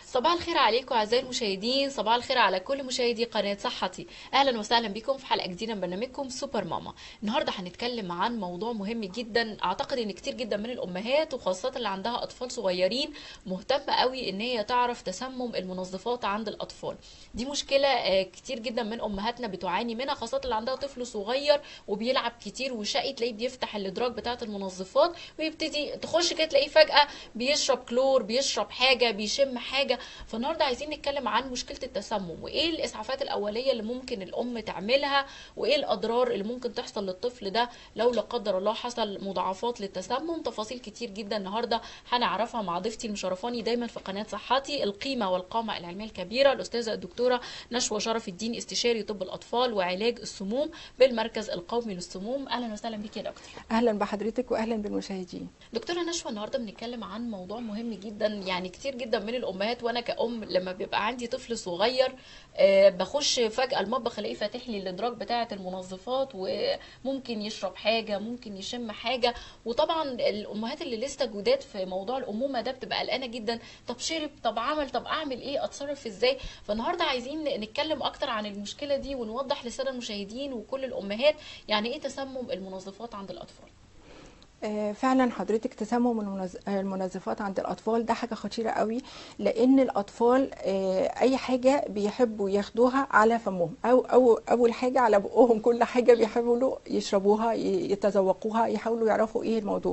صباح الخير عليكم اعزائي المشاهدين صباح الخير على كل مشاهدي قناه صحتي اهلا وسهلا بكم في حلقه جديده من برنامجكم سوبر ماما النهارده هنتكلم عن موضوع مهم جدا اعتقد ان كتير جدا من الامهات وخاصه اللي عندها اطفال صغيرين مهتمه قوي ان هي تعرف تسمم المنظفات عند الاطفال دي مشكله آه، كتير جدا من امهاتنا بتعاني منها خاصه اللي عندها طفل صغير وبيلعب كتير وشقي تلاقيه بيفتح الادراج بتاعه المنظفات ويبتدي تخش كده تلاقيه فجاه بيشرب كلور بيشرب حاجه بيشم حاجه فالنهارده عايزين نتكلم عن مشكله التسمم وايه الاسعافات الاوليه اللي ممكن الام تعملها وايه الاضرار اللي ممكن تحصل للطفل ده لو لا قدر الله حصل مضاعفات للتسمم تفاصيل كتير جدا النهارده هنعرفها مع ضيفتي المشرفاني دايما في قناه صحتي القيمه والقامه العلميه الكبيره الاستاذه الدكتوره نشوى شرف الدين استشاري طب الاطفال وعلاج السموم بالمركز القومي للسموم اهلا وسهلا بك يا دكتور اهلا بحضرتك واهلا بالمشاهدين دكتوره نشوى النهارده بنتكلم عن موضوع مهم جدا يعني كتير جدا من الامهات وانا كأم لما بيبقى عندي طفل صغير آه، بخش فجأة المطبخ الاقيه فاتح لي الادراج بتاعه المنظفات وممكن يشرب حاجه ممكن يشم حاجه وطبعا الامهات اللي لسه جداد في موضوع الامومه ده بتبقى قلقانه جدا طب شرب طب عمل طب اعمل ايه اتصرف ازاي فالنهارده عايزين نتكلم اكتر عن المشكله دي ونوضح للساده المشاهدين وكل الامهات يعني ايه تسمم المنظفات عند الاطفال آه، فعلا حضرتك تسمم المنظ- المنظفات عند الاطفال ده حاجه خطيره قوي لان الاطفال آه، اي حاجه بيحبوا ياخدوها على فمهم او او اول حاجه على بقهم كل حاجه بيحاولوا يشربوها ي- يتذوقوها يحاولوا يعرفوا ايه الموضوع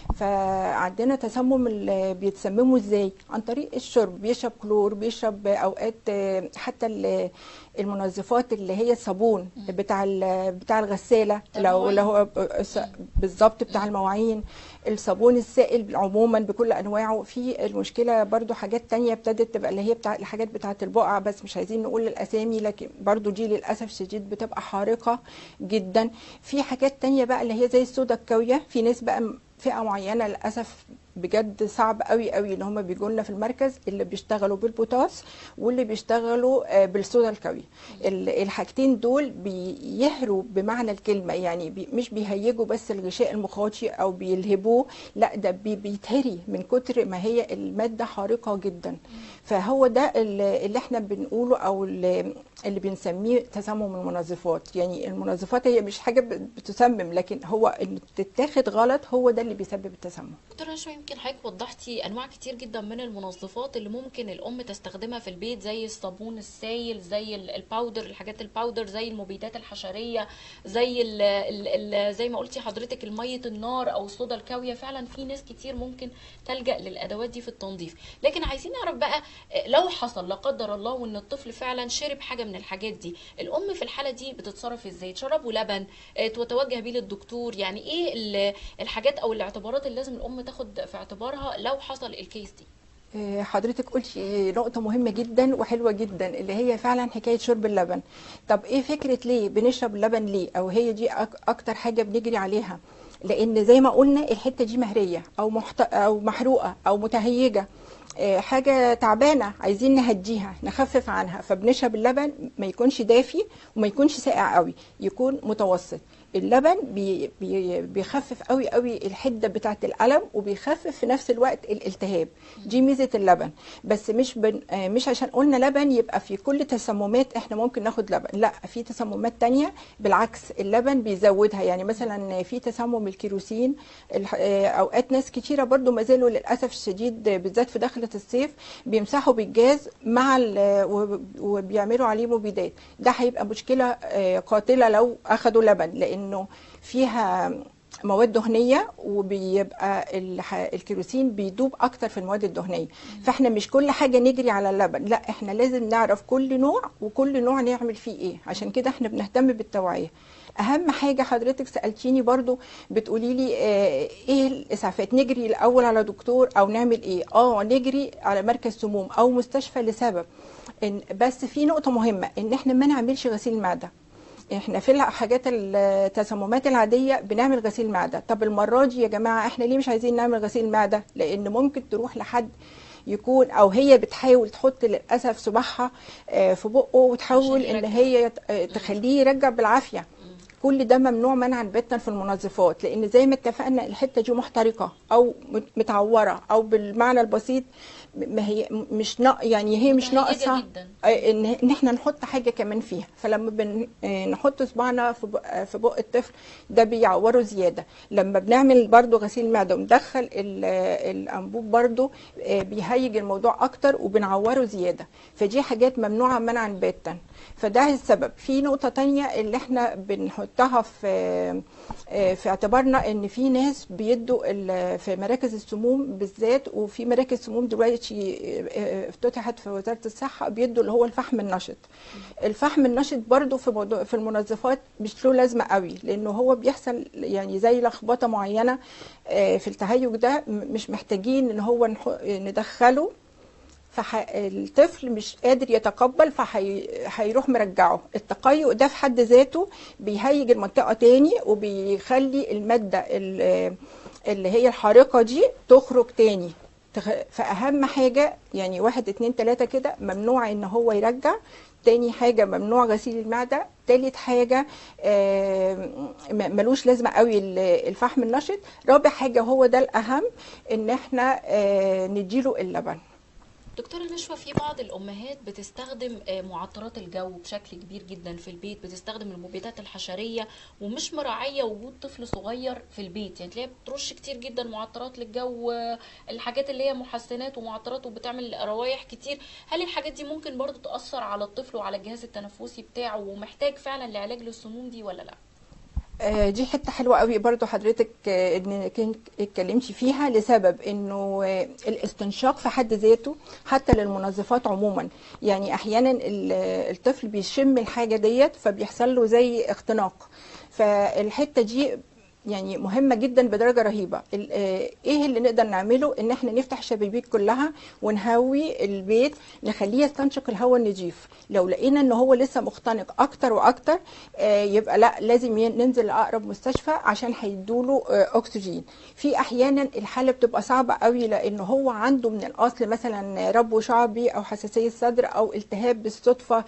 فعندنا تسمم اللي بيتسمموا ازاي عن طريق الشرب بيشرب كلور بيشرب اوقات آه، حتى ال- المنظفات اللي هي الصابون بتاع ال- بتاع الغساله بتاع لو المواعين. اللي هو ب- س- بالظبط بتاع المواعين الصابون السائل عموما بكل انواعه في المشكله برضو حاجات تانية ابتدت تبقى اللي هي بتاع الحاجات بتاعه البقع بس مش عايزين نقول الاسامي لكن برضو دي للاسف الشديد بتبقى حارقه جدا في حاجات تانية بقى اللي هي زي الصودا الكاويه في ناس بقى م- فئه معينه للاسف بجد صعب قوي قوي ان هم بيجوا لنا في المركز اللي بيشتغلوا بالبوتاس واللي بيشتغلوا آه، بالصودا الكاويه ال- الحاجتين دول بيهروا بمعنى الكلمه يعني بي مش بيهيجوا بس الغشاء المخاطي او بيلهبوه لا ده بي بيتهري من كتر ما هي الماده حارقه جدا فهو ده اللي اللي احنا بنقوله او اللي اللي بنسميه تسمم المنظفات يعني المنظفات هي مش حاجه ب- بتسمم لكن هو اللي بتتاخد غلط هو ده اللي بيسبب التسمم دكتورة نشوى يمكن حضرتك وضحتي انواع كتير جدا من المنظفات اللي ممكن الام تستخدمها في البيت زي الصابون السائل زي ال- الباودر الحاجات الباودر زي المبيدات الحشريه زي ال ال ال زي ما قلتي حضرتك الميه النار او الصودا الكاويه فعلا في ناس كتير ممكن تلجا للادوات دي في التنظيف لكن عايزين نعرف بقى آه، لو حصل لا قدر الله وان الطفل فعلا شرب حاجه من الحاجات دي الام في الحاله دي بتتصرف ازاي تشربه لبن آه، تتوجه بيه للدكتور يعني ايه ال- الحاجات او الاعتبارات اللي لازم الام تاخد في اعتبارها لو حصل الكيس دي آه، حضرتك قلتي نقطة مهمة جدا وحلوة جدا اللي هي فعلا حكاية شرب اللبن طب ايه فكرة ليه بنشرب اللبن ليه او هي دي أك اكتر حاجة بنجري عليها لان زي ما قلنا الحتة دي مهرية او محت... او محروقة او متهيجة آه، حاجة تعبانة عايزين نهديها نخفف عنها فبنشرب اللبن ما يكونش دافي وما يكونش ساقع قوي يكون متوسط اللبن بي بي بيخفف قوي قوي الحده بتاعه الالم وبيخفف في نفس الوقت الالتهاب دي ميزه اللبن بس مش بن آه، مش عشان قلنا لبن يبقى في كل تسممات احنا ممكن ناخد لبن لا في تسممات تانية بالعكس اللبن بيزودها يعني مثلا في تسمم الكيروسين الح- آه، اوقات ناس كتيره برضو ما زالوا للاسف الشديد آه، بالذات في دخله الصيف بيمسحوا بالجاز مع ال- وب- وبيعملوا عليه مبيدات ده هيبقى مشكله آه، قاتله لو اخدوا لبن لانه فيها مواد دهنيه وبيبقى الح- الكيروسين بيدوب اكتر في المواد الدهنيه فاحنا مش كل حاجه نجري على اللبن لا احنا لازم نعرف كل نوع وكل نوع نعمل فيه ايه عشان كده احنا بنهتم بالتوعيه اهم حاجه حضرتك سالتيني برضو بتقولي لي آه ايه الاسعافات نجري الاول على دكتور او نعمل ايه اه نجري على مركز سموم او مستشفى لسبب إن بس في نقطه مهمه ان احنا ما نعملش غسيل معده احنا في الحاجات التسممات العاديه بنعمل غسيل معده طب المره دي يا جماعه احنا ليه مش عايزين نعمل غسيل معده لان ممكن تروح لحد يكون او هي بتحاول تحط للاسف صباعها آه، في بقه وتحاول عشان ان يرجع. هي يت- آه، تخليه يرجع بالعافيه كل ده ممنوع منعا باتا في المنظفات لان زي ما اتفقنا الحته دي محترقه او مت- متعوره او بالمعنى البسيط ما هي مش ناق يعني هي مش متهيجة ناقصه جدا. آه، ان ان احنا نحط حاجه كمان فيها فلما بن آه، نحط صباعنا في بق آه، في بق الطفل ده بيعوره زياده لما بنعمل برضو غسيل معده وندخل ال- آه، الانبوب برضو آه، بيهيج الموضوع اكتر وبنعوره زياده فدي حاجات ممنوعه منعا باتا فده السبب في نقطه تانية اللي احنا بنحطها في آه، في اعتبارنا ان في ناس بيدوا ال- في مراكز السموم بالذات وفي مراكز سموم دلوقتي آه، افتتحت في وزاره الصحه بيدوا اللي هو الفحم النشط الفحم النشط برضو في موضوع في المنظفات مش له لازمه قوي لانه هو بيحصل يعني زي لخبطه معينه آه، في التهيج ده م- مش محتاجين ان هو نح- ندخله فالطفل مش قادر يتقبل فهيروح مرجعه التقيؤ ده في حد ذاته بيهيج المنطقة تاني وبيخلي المادة ال- اللي هي الحارقة دي تخرج تاني تخ- فأهم حاجة يعني واحد اتنين تلاتة كده ممنوع ان هو يرجع تاني حاجة ممنوع غسيل المعدة تالت حاجة آه، م- ملوش لازمة قوي ال- الفحم النشط رابع حاجة هو ده الأهم ان احنا آه، نديله اللبن دكتورة نشوى في بعض الأمهات بتستخدم آه، معطرات الجو بشكل كبير جدا في البيت بتستخدم المبيدات الحشرية ومش مراعية وجود طفل صغير في البيت يعني تلاقيها بترش كتير جدا معطرات للجو آه، الحاجات اللي هي محسنات ومعطرات وبتعمل روايح كتير هل الحاجات دي ممكن برضو تأثر على الطفل وعلى الجهاز التنفسي بتاعه ومحتاج فعلا لعلاج للسموم دي ولا لا؟ آه، دي حته حلوه قوي برضو حضرتك آه، انك انت اتكلمتي فيها لسبب انه آه، الاستنشاق في حد ذاته حتى للمنظفات عموما يعني احيانا ال- الطفل بيشم الحاجه ديت فبيحصل له زي اختناق فالحته دي يعني مهمه جدا بدرجه رهيبه ال- آه، ايه اللي نقدر نعمله ان احنا نفتح الشبابيك كلها ونهوي البيت نخليه يستنشق الهواء النظيف لو لقينا ان هو لسه مختنق اكتر واكتر آه، يبقى لا لازم ين- ننزل لاقرب مستشفى عشان هيدوله آه، اكسجين في احيانا الحاله بتبقى صعبه قوي لان هو عنده من الاصل مثلا ربو شعبي او حساسيه صدر او التهاب بالصدفه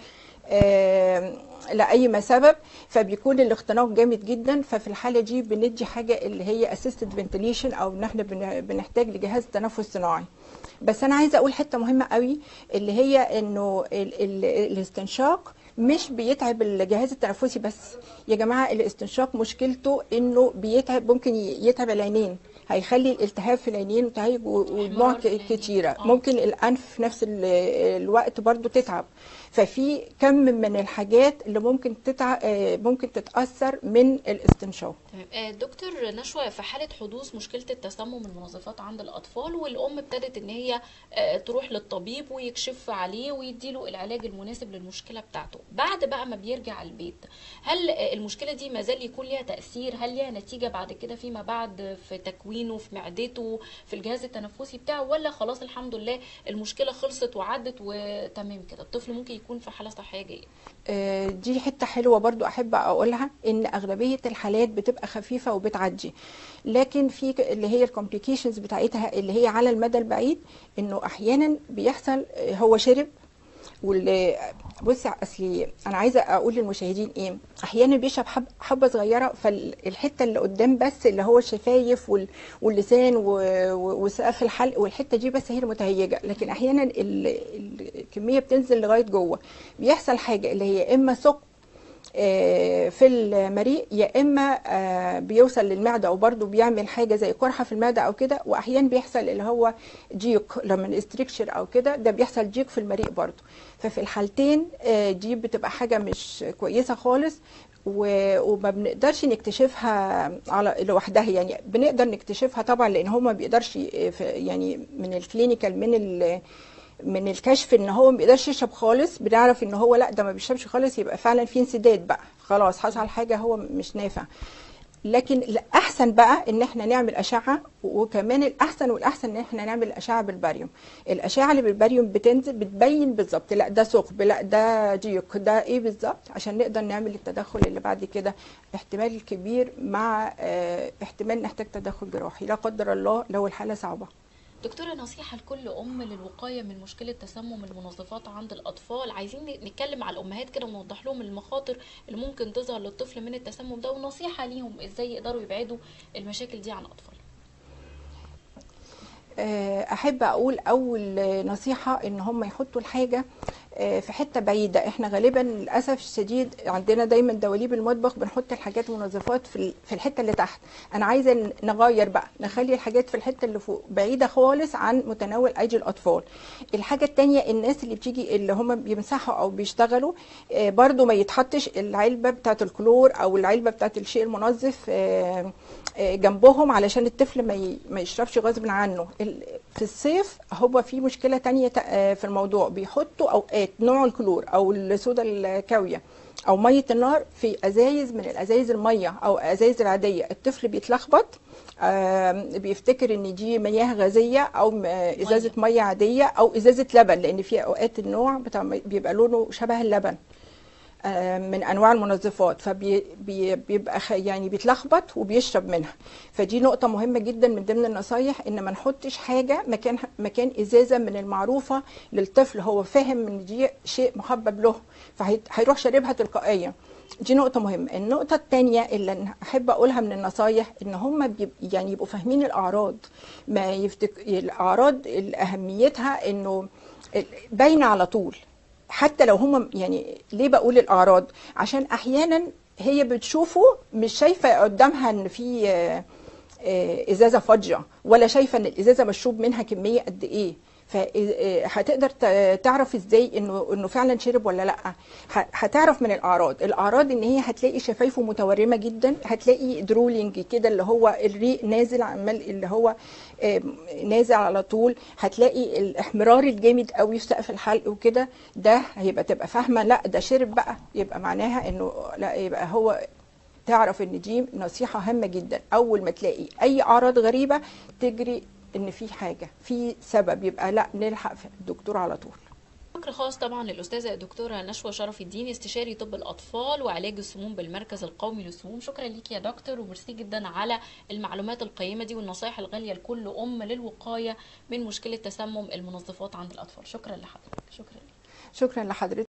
آه، لاي سبب فبيكون الاختناق جامد جدا ففي الحاله دي بندي حاجه اللي هي اسيستد فنتليشن او ان احنا بن- بنحتاج لجهاز تنفس صناعي بس انا عايزه اقول حته مهمه قوي اللي هي انه ال ال الاستنشاق مش بيتعب الجهاز التنفسي بس يا جماعه الاستنشاق مشكلته انه بيتعب ممكن ي- يتعب العينين هيخلي الالتهاب في العينين وتهيج و- ودموع احمرار في العينين. ك- كتيره آه. ممكن الانف في نفس ال- الوقت برضو تتعب ففي كم من الحاجات اللي ممكن تتع... آه، ممكن تتاثر من الاستنشاق تمام آه، دكتور نشوى في حالة حدوث مشكلة التسمم المنظفات عند الأطفال والأم ابتدت إن هي آه، تروح للطبيب ويكشف عليه ويديله العلاج المناسب للمشكلة بتاعته بعد بقى ما بيرجع البيت هل آه، المشكلة دي ما زال يكون ليها تأثير هل ليها نتيجة بعد كده فيما بعد في تكوينه في معدته في الجهاز التنفسي بتاعه ولا خلاص الحمد لله المشكلة خلصت وعدت وتمام كده الطفل ممكن يكون في حالة صحية جيدة آه، دي حته حلوه برضو احب اقولها ان اغلبيه الحالات بتبقى خفيفه وبتعدي لكن في ك- اللي هي الكومبليكيشنز بتاعتها اللي هي على المدى البعيد انه احيانا بيحصل آه، هو شرب واللي بص اصلي انا عايزه اقول للمشاهدين ايه احيانا بيشرب حب حبه صغيره فالحته اللي قدام بس اللي هو الشفايف وال- واللسان و- و- وسقف الحلق والحته دي بس هي المتهيجه لكن احيانا ال- ال- الكميه بتنزل لغايه جوه بيحصل حاجه اللي هي اما ثقب آه، في المريء يا اما آه، بيوصل للمعده او برضه بيعمل حاجه زي قرحه في المعده او كده واحيانا بيحصل اللي هو ضيق لما الاستركشر او كده ده بيحصل ضيق في المريء برضه ففي الحالتين آه، دي بتبقى حاجه مش كويسه خالص و- وما بنقدرش نكتشفها على لوحدها يعني بنقدر نكتشفها طبعا لان هو ما بيقدرش ي- في- يعني من الكلينيكال من ال من الكشف ان هو ما بيقدرش يشرب خالص بنعرف ان هو لا ده ما بيشربش خالص يبقى فعلا في انسداد بقى خلاص حصل حاجه هو مش نافع لكن الاحسن بقى ان احنا نعمل اشعه وكمان الاحسن والاحسن ان احنا نعمل اشعه بالباريوم الاشعه اللي بالباريوم بتنزل بتبين بالظبط لا ده ثقب لا ده ضيق ده ايه بالظبط عشان نقدر نعمل التدخل اللي بعد كده احتمال كبير مع اه احتمال نحتاج تدخل جراحي لا قدر الله لو الحاله صعبه دكتورة نصيحة لكل أم للوقاية من مشكلة تسمم المنظفات عند الأطفال عايزين نتكلم على الأمهات كده ونوضح لهم المخاطر اللي ممكن تظهر للطفل من التسمم ده ونصيحة ليهم إزاي يقدروا يبعدوا المشاكل دي عن أطفالهم آه، احب اقول اول نصيحه ان هم يحطوا الحاجه آه، في حته بعيده احنا غالبا للاسف الشديد عندنا دايما دواليب المطبخ بنحط الحاجات المنظفات في ال- في الحته اللي تحت انا عايزه ن- نغير بقى نخلي الحاجات في الحته اللي فوق بعيده خالص عن متناول ايدي الاطفال الحاجه التانية الناس اللي بتيجي اللي هم بيمسحوا او بيشتغلوا آه، برضو ما يتحطش العلبه بتاعت الكلور او العلبه بتاعت الشيء المنظف آه، آه، جنبهم علشان الطفل ما ي- ما يشربش غصب عنه ال- في الصيف هو في مشكله تانية تا- آه، في الموضوع بيحطوا اوقات نوع الكلور او الصودا الكاويه او ميه النار في ازايز من الازايز الميه او ازايز العاديه الطفل بيتلخبط آم، بيفتكر ان دي مياه غازيه او م- آه، ازازه ميه عاديه او ازازه لبن لان في اوقات النوع بتاع بيبقى لونه شبه اللبن آه، من انواع المنظفات فبيبقى يعني بيتلخبط وبيشرب منها فدي نقطه مهمه جدا من ضمن النصايح ان ما نحطش حاجه مكان مكان ازازه من المعروفه للطفل هو فاهم ان دي شيء محبب له فهيروح شاربها تلقائيا دي نقطة مهمة، النقطة التانية اللي أنا أحب أقولها من النصايح إن هم بيب يعني يبقوا فاهمين الأعراض، ما يفتك الأعراض اللي أهميتها إنه باينة على طول، حتى لو هم يعني ليه بقول الاعراض عشان احيانا هي بتشوفه مش شايفه قدامها ان في آه، آه، ازازه فاضيه ولا شايفه ان الازازه مشروب منها كميه قد ايه فهتقدر تعرف ازاي انه انه فعلا شرب ولا لا ه- هتعرف من الاعراض الاعراض ان هي هتلاقي شفايفه متورمه جدا هتلاقي درولينج كده اللي هو الريق نازل عمال اللي هو آم، نازل على طول هتلاقي الاحمرار الجامد قوي في سقف الحلق وكده ده هيبقى تبقى فاهمه لا ده شرب بقى يبقى معناها انه لا يبقى هو تعرف ان دي نصيحه هامه جدا اول ما تلاقي اي اعراض غريبه تجري ان في حاجه في سبب يبقى لا نلحق في الدكتور على طول شكر خاص طبعا للاستاذه الدكتوره نشوى شرف الدين استشاري طب الاطفال وعلاج السموم بالمركز القومي للسموم شكرا ليك يا دكتور وميرسي جدا على المعلومات القيمه دي والنصائح الغاليه لكل ام للوقايه من مشكله تسمم المنظفات عند الاطفال شكرا لحضرتك شكرا لك. شكرا لحضرتك